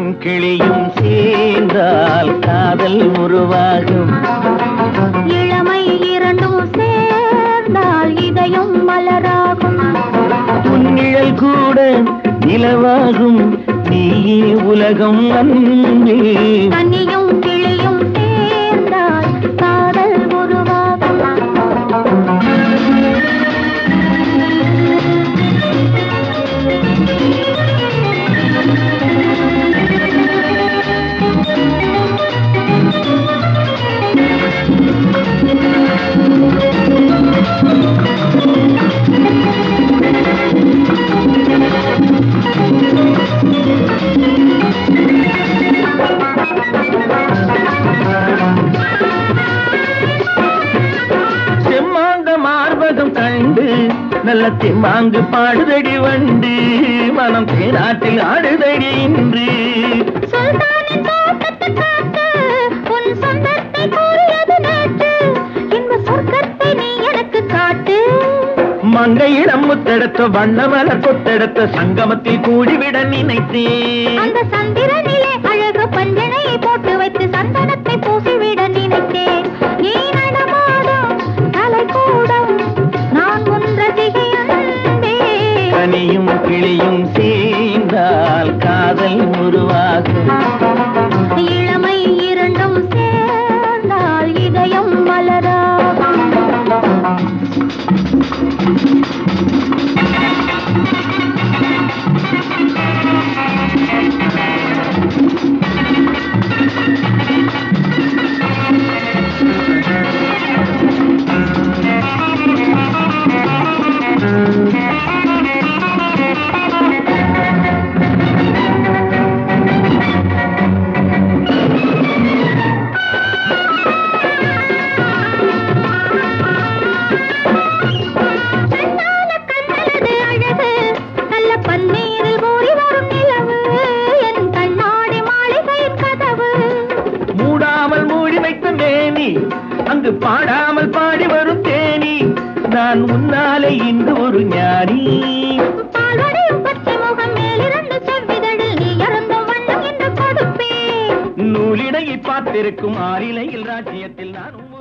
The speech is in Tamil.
கிளியும் சேர்ந்தால் காதல் உருவாகும் இளமை இரண்டும் சேர்ந்தால் இதயம் மலராகும் புன்னிழல் கூட நிலவாகும் நீயே உலகம் அன்பே கன்னியும் கிளியும் சேர்ந்தால் காதல் உருவாகும் செம்மாங்க மார்பகம் கண்டு நல்ல தெம்மாங்கு பாடுதடி வண்டு மனம் தேனாட்டில் ஆடுதடி இன்று சுல்தானின் தோட்டத்து காத்து உன் சொந்தத்தை கூறியது நேற்று இன்ப சொர்க்கத்தை நீ எனக்கு காட்டு மங்கையிடம் முத்தெடுத்த வண்ணமலர் கொத்தெடுத்த சங்கமத்தில் கூடிவிட நினைத்தேன் அந்த சந்திரனிலே அழகு பஞ்சனையை போட்டு வைத்து சந்தனத்தை பூசிவிட நினைத்தேன் நீ நடமாடும் கலைக்கூடம் நான் உன் ரசிகை அன்பே கனியும் கிளியும் சேர்ந்தால் காதல் உருவாகும் இளமை இரண்டும் சேர்ந்தால் இதயம் மலராகும் கண்ணால கண்ணலது அழகு நல்ல பன்னீரில் ஊறி வரும் நிலவு என் கண்ணாடி மாளிகையின் கதவு மூடாமல் மூடி வைத்த மேனி அங்கு பாடாமல் பாடி வரும் தேனி நான் முன்னாலே இன்று ஒரு ஞானி பால்வடையும் பச்சை முகம் மேலிரண்டு செவ்விதழில் நீ இறந்தும் வண்ணம் என்று கொடுப்பேன் நூலிடையை பார்த்திருக்கும் ஆறிலையில் ராஜ்யத்தில் நான்